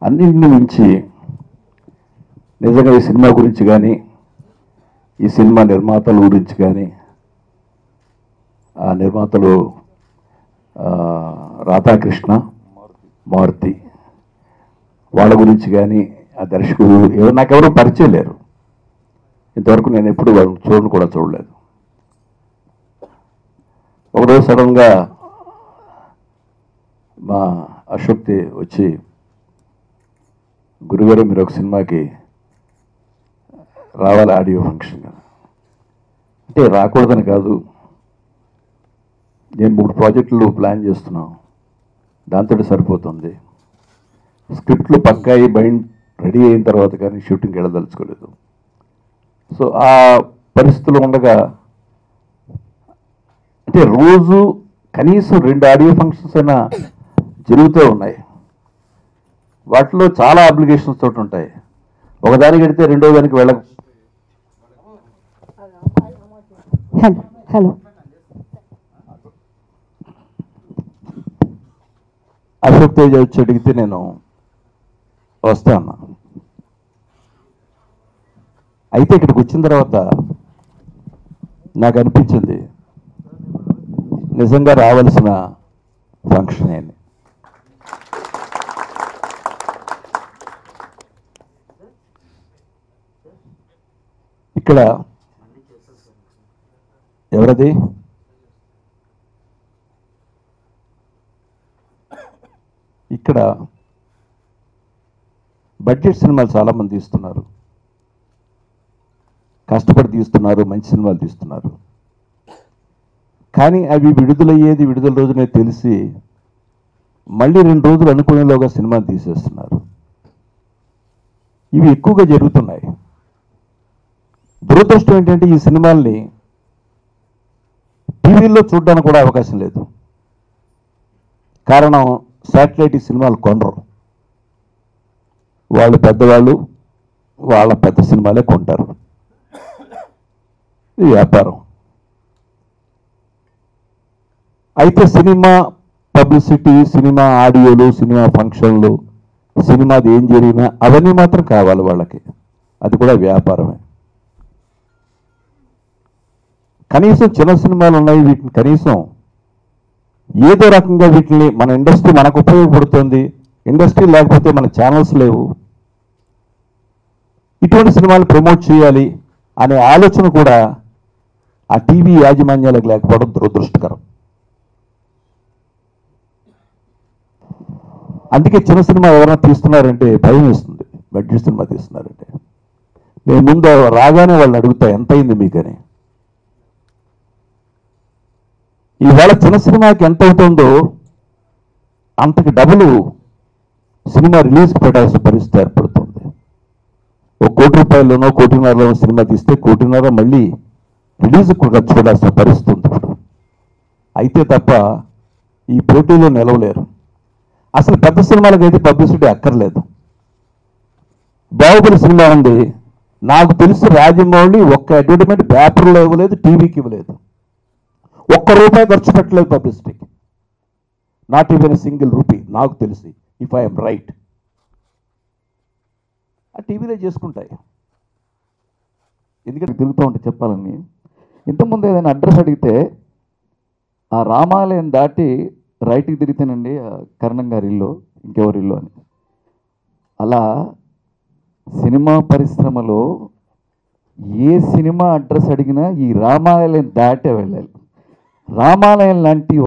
అన్నింటిని మించి నిజంగా ఈ సినిమా గురించి కానీ ఈ సినిమా నిర్మాతల గురించి కానీ ఆ నిర్మాతలు ఆ, రాధాకృష్ణ మారుతి వాళ్ళ గురించి కానీ ఆ దర్శకుడు ఎవరు నాకెవరూ పరిచయం లేరు ఇంతవరకు నేను ఎప్పుడు వాళ్ళని చూడను కూడా చూడలేదు ఒకరోజు సడన్గా మా అశోక్తి వచ్చి గురుగారు మీరు ఒక సినిమాకి రావాలి ఆడియో ఫంక్షన్ అంటే రాకూడదని కాదు నేను మూడు ప్రాజెక్టులు ప్లాన్ చేస్తున్నాం దాంతో సరిపోతుంది స్క్రిప్ట్లు పక్కాయి బైండ్ రెడీ అయిన తర్వాత కానీ షూటింగ్కి వెళ్ళదలుచుకోలేదు సో ఆ పరిస్థితులు ఉండగా అంటే రోజు కనీసం రెండు ఆడియో ఫంక్షన్స్ అయినా జరుగుతూ ఉన్నాయి వాటిలో చాలా అప్లికేషన్స్ తోటి ఉంటాయి ఒకదానికి వెడితే రెండో దానికి వెళ్ళ హలో హలో అశోక్ తేజ వచ్చి అడిగితే నేను వస్తాను అయితే ఇక్కడికి వచ్చిన తర్వాత నాకు అనిపించింది నిజంగా రావాల్సిన ఫంక్షన్ అని ఇక్కడ ఎవరది ఇక్కడ బడ్జెట్ సినిమాలు చాలామంది తీస్తున్నారు కష్టపడి తీస్తున్నారు మంచి సినిమాలు తీస్తున్నారు కానీ అవి విడుదలయ్యేది విడుదల రోజునే తెలిసి మళ్ళీ రెండు రోజులు అనుకునేలోగా సినిమా తీసేస్తున్నారు ఇవి ఎక్కువగా జరుగుతున్నాయి దురదృష్టం ఏంటంటే ఈ సినిమాల్ని టీవీల్లో చూడడానికి కూడా అవకాశం లేదు కారణం శాటిలైట్ ఈ సినిమాలు కొనరు వాళ్ళు పెద్దవాళ్ళు వాళ్ళ పెద్ద సినిమాలే కొంటారు ఇది వ్యాపారం అయితే సినిమా పబ్లిసిటీ సినిమా ఆడియోలు సినిమా ఫంక్షన్లు సినిమాది ఏం జరిగినా అవన్నీ మాత్రం కావాలి వాళ్ళకి అది కూడా వ్యాపారమే కనీసం చిన్న సినిమాలు ఉన్నాయి వీటిని కనీసం ఏదో రకంగా వీటిని మన ఇండస్ట్రీ మనకు ఉపయోగపడుతుంది ఇండస్ట్రీ లేకపోతే మన ఛానల్స్ లేవు ఇటువంటి సినిమాలు ప్రమోట్ చేయాలి అనే ఆలోచన కూడా ఆ టీవీ యాజమాన్యాలకు లేకపోవడం దురదృష్టకరం అందుకే చిన్న సినిమా ఎవరైనా తీస్తున్నారంటే భయం వేస్తుంది బడ్జెట్ సినిమా తీస్తున్నారంటే నేను ముందు రాగానే వాళ్ళని అడుగుతా ఎంత అయింది మీకని ఈవేళ చిన్న సినిమాకి ఎంత అవుతుందో అంతకి డబుల్ సినిమా రిలీజ్కి పెట్టాల్సిన పరిస్థితి ఏర్పడుతుంది ఒక కోటి రూపాయల్లోనో కోటిన్నరలోనో సినిమా తీస్తే కోటిన్నర మళ్ళీ రిలీజ్కి కూడా ఖర్చు పెట్టాల్సిన పరిస్థితి ఉంది ఇప్పుడు అయితే తప్ప ఈ పోటీలో నిలవలేరు అసలు పెద్ద సినిమాలకు అయితే పబ్లిసిటీ అక్కర్లేదు బాహుబలి సినిమా ఉంది నాకు తెలిసి రాజమౌళి ఒక్క అడ్వర్టైజ్మెంట్ పేపర్లో ఇవ్వలేదు టీవీకి ఇవ్వలేదు ఒక్క రూపాయి ఖర్చు పెట్టలేదు పబ్లిసిటీకి నాట్ ఈవెన్ సింగిల్ రూపీ నాకు తెలిసి ఇఫ్ ఐఎమ్ రైట్ ఆ టీవీలో చేసుకుంటాయి ఎందుకంటే తిరుగుతూ ఉంటే చెప్పాలని ఇంతకుముందు ఏదైనా అడ్రస్ అడిగితే ఆ రామాలయం దాటి రైట్కి తిరిగితేనండి ఆ కరణం గారి ఇల్లు ఇంకెవరి ఇల్లు అని అలా సినిమా పరిశ్రమలో ఏ సినిమా అడ్రస్ అడిగినా ఈ రామాలయం దాటే వెళ్ళాలి రామాలయం లాంటి